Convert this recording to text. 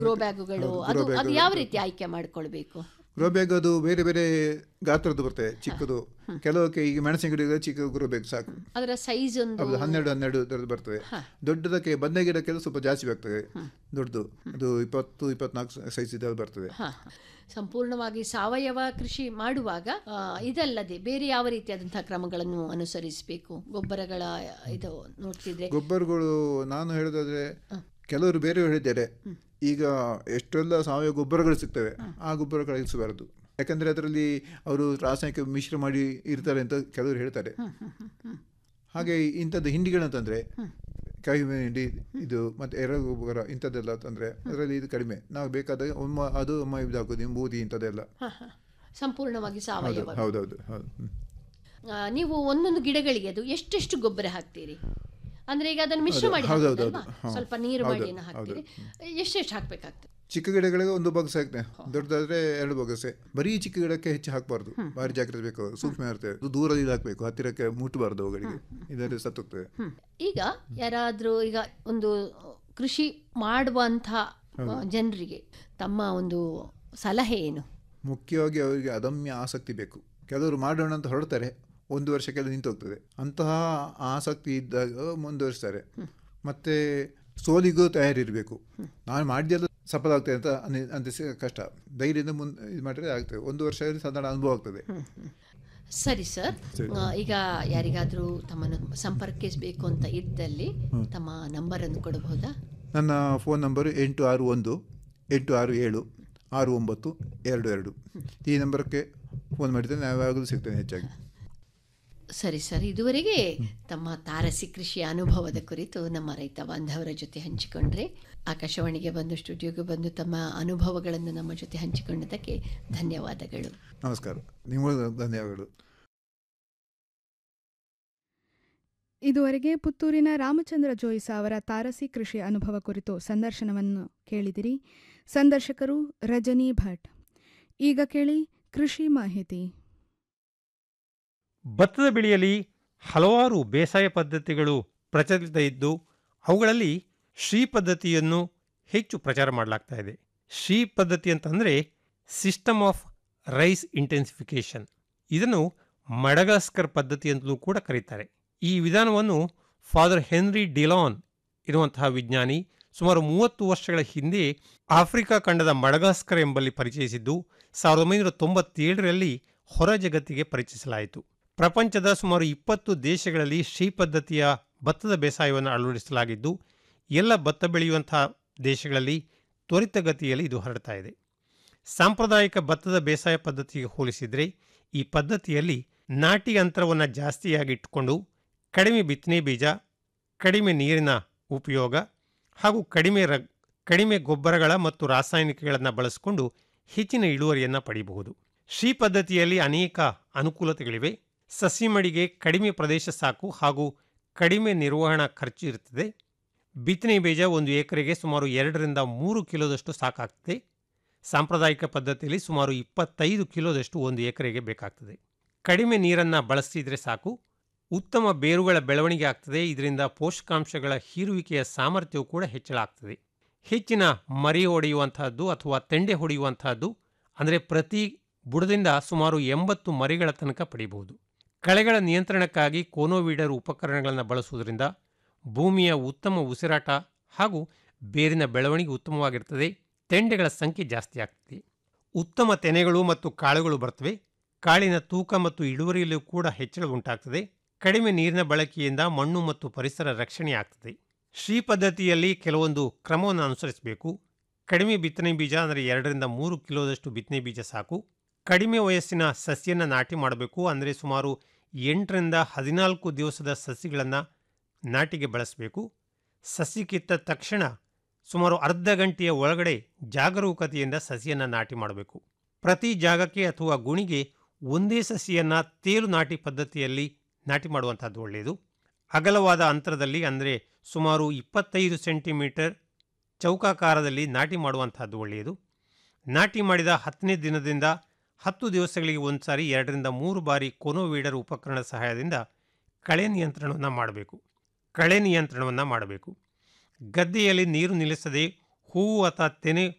Grow ಬ್ಯಾಗುಗಳು ಹೌದು, ಅದು grow bag ಅದು ಯಾವ ರೀತಿ ಆಯ್ಕೆ ಮಾಡ್ಕೊಳ್ಬೇಕು ಗ್ರೋ ಬ್ಯಾಗ್ ಅದು ಬೇರೆ ಬೇರೆ ಗಾತ್ರದ್ದು ಬರ್ತದೆ ಚಿಕ್ಕದು ಕೆಲವಕ್ಕೆ ಈಗ ಮೆಣಸಿನ ಗಿಡಕ್ಕೆ ಚಿಕ್ಕ ಗ್ರೋ ಬ್ಯಾಗ್ ಸಾಕು ಅದರ ಸೈಜ್ ಒಂದು ಹೌದು ಹನ್ನೆರಡು ಹನ್ನೆರಡು ಥರದ್ದು ಬರ್ತದೆ ದೊಡ್ಡದಕ್ಕೆ ಬಂದೆ ಗಿಡಕ್ಕೆಲ್ಲ ಸ್ವಲ್ಪ ಜಾಸ್ತಿ ಬೇಕಾಗ್ತದೆ ದೊಡ್ಡದು ಅದು ಇಪ್ಪತ್ತು ಇಪ್ಪತ್ನಾಲ್ಕು ಸೈಜ್ ಇದ್ದಲ್ಲಿ ಬರ್ತದೆ ಹ, ಹ. ಸಂಪೂರ್ಣವಾಗಿ ಸಾವಯವ ಕೃಷಿ ಮಾಡುವಾಗ ಆ, ಇದಲ್ಲದೆ ಬೇರೆ ಯಾವ ರೀತಿಯಾದಂತಹ ಕ್ರಮಗಳನ್ನು ಅನುಸರಿಸಬೇಕು ಗೊಬ್ಬರಗಳ ಇದು ನೋಡ್ತಿದ್ರೆ ಗೊಬ್ಬರಗಳು ನಾನು ಹೇಳೋದಾದ್ರೆ ಕೆಲವರು ಬೇರೆ ಹೇಳಿದ್ದಾರೆ ಈಗ ಎಷ್ಟೆಲ್ಲ ಸಾವಯವ ಗೊಬ್ಬರಗಳು ಸಿಗ್ತವೆ ಆ ಗೊಬ್ಬರ ಕಳಿಸಬಾರದು ಯಾಕಂದ್ರೆ ಅದರಲ್ಲಿ ಅವರು ರಾಸಾಯನಿಕ ಮಿಶ್ರ ಮಾಡಿ ಇರ್ತಾರೆ ಅಂತ ಕೆಲವರು ಹೇಳ್ತಾರೆ ಹಾಗೆ ಇಂಥದ್ದು ಹಿಂಡಿಗಳಂತಂದ್ರೆ ಕಡಿಮೆ ಹಿಂಡಿ ಇದು ಮತ್ತೆ ಎರೆ ಗೊಬ್ಬರ ಇಂಥದ್ದೆಲ್ಲ ತಂದ್ರೆ ಅದರಲ್ಲಿ ಇದು ಕಡಿಮೆ ನಾವು ಬೇಕಾದಾಗ ಒಮ್ಮ ಅದು ಒಮ್ಮ ಇದು ಹಾಕೋದು ಬೂದಿ ಇಂಥದ್ದೆಲ್ಲ ಹ, ಹ. ಸಂಪೂರ್ಣವಾಗಿ ಹೌದು ಸಾವಯವ ಹೌದೌದು ಹೌದು ಹ್ಮ್. ಆ, ನೀವು ಒಂದೊಂದು ಗಿಡಗಳಿಗೆ ಅದು ಎಷ್ಟೆಷ್ಟು ಗೊಬ್ಬರ ಹಾಕ್ತೀರಿ ಅಂದ್ರೆ ಈಗ ಅದನ್ನು ಮಿಶ್ರ ಹೌದು, ಮಾಡಿ ಹೌದು, ಹಾಕ್ತೀರಲ್ವಾ? ಹೌದು, ಹೌದು. ಸ್ವಲ್ಪ ನೀರು ಹೌದು, ಮಾಡಿ ಹಾಕ್ತೀರಿ ಎಷ್ಟೆಷ್ಟು ಹಾಕ್ಬೇಕಾಗ್ತದೆ ಚಿಕ್ಕ ಗಿಡಗಳಿಗೆ ಒಂದು ಬೊಗಸೆ ಹಾಕ್ತೇನೆ ದೊಡ್ಡದಾದ್ರೆ ಎರಡು ಬೊಗಸೆ ಬರೀ ಚಿಕ್ಕ ಗಿಡಕ್ಕೆ ಹೆಚ್ಚು ಹಾಕಬಾರ್ದು ಭಾರಿ ಜಾಗ್ರತೆ ಬೇಕು ಸೂಕ್ಷ್ಮ ಇರ್ತದೆ ಅದು ದೂರದಿಂದ ಹಾಕಬೇಕು ಹತ್ತಿರಕ್ಕೆ ಮುಟ್ಟಬಾರ್ದು ಅವುಗಳಿಗೆ ಇದರಲ್ಲಿ ಸತ್ತೋಗ್ತದೆ ಹ್ಮ್. ಈಗ ಯಾರಾದರೂ ಈಗ ಒಂದು ಕೃಷಿ ಮಾಡುವಂಥ ಜನರಿಗೆ ತಮ್ಮ ಒಂದು ಸಲಹೆ ಏನು ಮುಖ್ಯವಾಗಿ ಅವರಿಗೆ ಅದಮ್ಯ ಆಸಕ್ತಿ ಬೇಕು ಕೆಲವರು ಮಾಡೋಣ ಅಂತ ಹೊರಡ್ತಾರೆ ಒಂದು ವರ್ಷಕ್ಕೆಲ್ಲ ನಿಂತು ಹೋಗ್ತದೆ ಅಂತಹ ಆಸಕ್ತಿ ಇದ್ದಾಗ ಮುಂದುವರಿಸ್ತಾರೆ ಮತ್ತೆ ಸೋಲಿಗೂ ತಯಾರಿರಬೇಕು ನಾನು ಮಾಡಿದೆಲ್ಲ ಸಫಲ ಆಗ್ತದೆ ಅಂತ ಅನಿ ಅನಿಸಿ ಕಷ್ಟ ಧೈರ್ಯದಿಂದ ಮುಂದೆ ಇದು ಮಾಡಿದ್ರೆ ಆಗ್ತದೆ ಒಂದು ವರ್ಷ ಸಾಧಾರಣ ಅನುಭವ ಆಗ್ತದೆ ಸರಿ ಸರ್ ಸರಿ. ಆ, ಈಗ ಯಾರಿಗಾದರೂ ತಮ್ಮನ್ನು ಸಂಪರ್ಕಿಸಬೇಕು ಅಂತ ಇದ್ದಲ್ಲಿ ತಮ್ಮ ನಂಬರನ್ನು ಕೊಡಬಹುದಾ ನನ್ನ ಫೋನ್ ನಂಬರು ಎಂಟು ಆರು ಒಂದು ಎಂಟು ಆರು ಏಳು ಆರು ಒಂಬತ್ತು ಎರಡು ಎರಡು ಈ ನಂಬರಕ್ಕೆ ಫೋನ್ ಮಾಡಿದರೆ ನಾವು ಯಾವಾಗಲೂ ಸಿಗ್ತೇನೆ ಹೆಚ್ಚಾಗಿ ಸರಿ ಸರ್ ಇದುವರೆಗೆ ತಮ್ಮ ತಾರಸಿ ಕೃಷಿಯ ಅನುಭವದ ಕುರಿತು ನಮ್ಮ ರೈತ ಬಾಂಧವರ ಜೊತೆ ಹಂಚಿಕೊಂಡ್ರೆ ಆಕಾಶವಾಣಿಗೆ ಬಂದು ಸ್ಟುಡಿಯೋಗೆ ಬಂದು ತಮ್ಮ ಅನುಭವಗಳನ್ನು ನಮ್ಮ ಜೊತೆ ಹಂಚಿಕೊಂಡದಕ್ಕೆ ಧನ್ಯವಾದಗಳು ನಮಸ್ಕಾರ ನಿಮಗೂ ಧನ್ಯವಾದಗಳು ಇದುವರೆಗೆ ಪುತ್ತೂರಿನ ರಾಮಚಂದ್ರ ಜೋಯಿಸ ಅವರ ತಾರಸಿ ಕೃಷಿ ಅನುಭವ ಕುರಿತು ಸಂದರ್ಶನವನ್ನು ಕೇಳಿದಿರಿ ಸಂದರ್ಶಕರು ರಜನಿ ಭಟ್ ಈಗ ಕೇಳಿ ಕೃಷಿ ಮಾಹಿತಿ ಭತ್ತದ ಬೆಳೆಯಲ್ಲಿ ಹಲವಾರು ಬೇಸಾಯ ಪದ್ಧತಿಗಳು ಪ್ರಚಲಿತ ಇದ್ದು ಅವುಗಳಲ್ಲಿ ಶ್ರೀ ಪದ್ಧತಿಯನ್ನು ಹೆಚ್ಚು ಪ್ರಚಾರ ಮಾಡಲಾಗ್ತಾ ಇದೆ ಶ್ರೀ ಪದ್ಧತಿ ಅಂತಂದರೆ ಸಿಸ್ಟಮ್ ಆಫ್ ರೈಸ್ ಇಂಟೆನ್ಸಿಫಿಕೇಶನ್ ಇದನ್ನು ಮಡಗಾಸ್ಕರ್ ಪದ್ಧತಿ ಅಂತಲೂ ಕೂಡ ಕರೀತಾರೆ ಈ ವಿಧಾನವನ್ನು ಫಾದರ್ ಹೆನ್ರಿ ಡಿಲಾನ್ ಇರುವಂತಹ ವಿಜ್ಞಾನಿ ಸುಮಾರು ಮೂವತ್ತು ವರ್ಷಗಳ ಹಿಂದೆ ಆಫ್ರಿಕಾ ಖಂಡದ ಮಡಗಾಸ್ಕರ್ ಎಂಬಲ್ಲಿ ಪರಿಚಯಿಸಿದ್ದು ಸಾವಿರದ ಒಂಬೈನೂರ ತೊಂಬತ್ತೇಳರಲ್ಲಿ ಹೊರ ಜಗತ್ತಿಗೆ ಪರಿಚಯಿಸಲಾಯಿತು ಪ್ರಪಂಚದ ಸುಮಾರು ಇಪ್ಪತ್ತು ದೇಶಗಳಲ್ಲಿ ಶ್ರೀ ಪದ್ಧತಿಯ ಭತ್ತದ ಬೇಸಾಯವನ್ನು ಅಳವಡಿಸಲಾಗಿದ್ದು ಎಲ್ಲ ಭತ್ತ ಬೆಳೆಯುವಂತಹ ದೇಶಗಳಲ್ಲಿ ತ್ವರಿತಗತಿಯಲ್ಲಿ ಇದು ಹರಡ್ತಾ ಇದೆ ಸಾಂಪ್ರದಾಯಿಕ ಭತ್ತದ ಬೇಸಾಯ ಪದ್ಧತಿಗೆ ಹೋಲಿಸಿದರೆ ಈ ಪದ್ಧತಿಯಲ್ಲಿ ನಾಟಿ ಅಂತರವನ್ನು ಜಾಸ್ತಿಯಾಗಿ ಇಟ್ಟುಕೊಂಡು ಕಡಿಮೆ ಬಿತ್ತನೆ ಬೀಜ ಕಡಿಮೆ ನೀರಿನ ಉಪಯೋಗ ಹಾಗೂ ಕಡಿಮೆ ರ ಕಡಿಮೆ ಗೊಬ್ಬರಗಳ ಮತ್ತು ರಾಸಾಯನಿಕಗಳನ್ನು ಬಳಸಿಕೊಂಡು ಹೆಚ್ಚಿನ ಇಳುವರಿಯನ್ನು ಪಡೆಯಬಹುದು ಶ್ರೀ ಪದ್ಧತಿಯಲ್ಲಿ ಅನೇಕ ಅನುಕೂಲತೆಗಳಿವೆ ಸಸಿ ಮಡಿಗೆ ಕಡಿಮೆ ಪ್ರದೇಶ ಸಾಕು ಹಾಗೂ ಕಡಿಮೆ ನಿರ್ವಹಣಾ ಖರ್ಚು ಇರುತ್ತದೆ ಬಿತ್ತನೆ ಬೀಜ ಒಂದು ಎಕರೆಗೆ ಸುಮಾರು ಎರಡರಿಂದ ಮೂರು ಕಿಲೋದಷ್ಟು ಸಾಕಾಗ್ತದೆ ಸಾಂಪ್ರದಾಯಿಕ ಪದ್ಧತಿಯಲ್ಲಿ ಸುಮಾರು ಇಪ್ಪತ್ತೈದು ಕಿಲೋದಷ್ಟು ಒಂದು ಎಕರೆಗೆ ಬೇಕಾಗ್ತದೆ ಕಡಿಮೆ ನೀರನ್ನು ಬಳಸಿದರೆ ಸಾಕು ಉತ್ತಮ ಬೇರುಗಳ ಬೆಳವಣಿಗೆ ಆಗ್ತದೆ ಇದರಿಂದ ಪೋಷಕಾಂಶಗಳ ಹೀರುವಿಕೆಯ ಸಾಮರ್ಥ್ಯವು ಕೂಡ ಹೆಚ್ಚಳ ಆಗ್ತದೆ ಹೆಚ್ಚಿನ ಮರಿ ಹೊಡೆಯುವಂತಹದ್ದು ಅಥವಾ ತೆಂಡೆ ಹೊಡೆಯುವಂತಹದ್ದು ಅಂದರೆ ಪ್ರತಿ ಬುಡದಿಂದ ಸುಮಾರು ಎಂಬತ್ತು ಮರಿಗಳ ತನಕ ಪಡೆಯಬಹುದು ಕಳೆಗಳ ನಿಯಂತ್ರಣಕ್ಕಾಗಿ ಕೋನೋವೀಡರ್ ಉಪಕರಣಗಳನ್ನು ಬಳಸುವುದರಿಂದ ಭೂಮಿಯ ಉತ್ತಮ ಉಸಿರಾಟ ಹಾಗೂ ಬೇರಿನ ಬೆಳವಣಿಗೆ ಉತ್ತಮವಾಗಿರ್ತದೆ ತೆಂಡೆಗಳ ಸಂಖ್ಯೆ ಜಾಸ್ತಿ ಆಗ್ತದೆ ಉತ್ತಮ ತೆನೆಗಳು ಮತ್ತು ಕಾಳುಗಳು ಬರ್ತವೆ ಕಾಳಿನ ತೂಕ ಮತ್ತು ಇಳುವರಿಯಲ್ಲೂ ಕೂಡ ಹೆಚ್ಚಳ ಉಂಟಾಗ್ತದೆ ಕಡಿಮೆ ನೀರಿನ ಬಳಕೆಯಿಂದ ಮಣ್ಣು ಮತ್ತು ಪರಿಸರ ರಕ್ಷಣೆ ಆಗ್ತದೆ ಶ್ರೀ ಪದ್ಧತಿಯಲ್ಲಿ ಕೆಲವೊಂದು ಕ್ರಮವನ್ನು ಅನುಸರಿಸಬೇಕು ಕಡಿಮೆ ಬಿತ್ತನೆ ಬೀಜ ಅಂದರೆ ಎರಡರಿಂದ ಮೂರು ಕಿಲೋದಷ್ಟು ಬಿತ್ತನೆ ಬೀಜ ಸಾಕು ಕಡಿಮೆ ವಯಸ್ಸಿನ ಸಸಿಯನ್ನು ನಾಟಿ ಮಾಡಬೇಕು ಅಂದರೆ ಸುಮಾರು ಎಂಟರಿಂದ ಹದಿನಾಲ್ಕು ದಿವಸದ ಸಸಿಗಳನ್ನು ನಾಟಿಗೆ ಬಳಸಬೇಕು ಸಸಿ ಕಿತ್ತ ತಕ್ಷಣ ಸುಮಾರು ಅರ್ಧ ಗಂಟೆಯ ಒಳಗಡೆ ಜಾಗರೂಕತೆಯಿಂದ ಸಸಿಯನ್ನು ನಾಟಿ ಮಾಡಬೇಕು ಪ್ರತಿ ಜಾಗಕ್ಕೆ ಅಥವಾ ಗುಣಿಗೆ ಒಂದೇ ಸಸಿಯನ್ನು ತೇಲು ನಾಟಿ ಪದ್ಧತಿಯಲ್ಲಿ ನಾಟಿ ಮಾಡುವಂಥದ್ದು ಒಳ್ಳೆಯದು ಅಗಲವಾದ ಅಂತರದಲ್ಲಿ ಅಂದರೆ ಸುಮಾರು ಇಪ್ಪತ್ತೈದು ಸೆಂಟಿಮೀಟರ್ ಚೌಕಾಕಾರದಲ್ಲಿ ನಾಟಿ ಮಾಡುವಂಥದ್ದು ಒಳ್ಳೆಯದು ನಾಟಿ ಮಾಡಿದ ಹತ್ತನೇ ದಿನದಿಂದ ಹತ್ತು ದಿವಸಗಳಿಗೆ ಒಂದು ಸಾರಿ ಎರಡರಿಂದ ಮೂರು ಬಾರಿ ಕೊನೋವೀಡರ್ ಉಪಕರಣದ ಸಹಾಯದಿಂದ ಕಳೆ ನಿಯಂತ್ರಣವನ್ನು ಮಾಡಬೇಕು ಕಳೆ ನಿಯಂತ್ರಣವನ್ನು ಮಾಡಬೇಕು ಗದ್ದೆಯಲ್ಲಿ ನೀರು ನಿಲ್ಲಿಸದೆ ಹೂವು ಅಥವಾ ತೆನೆ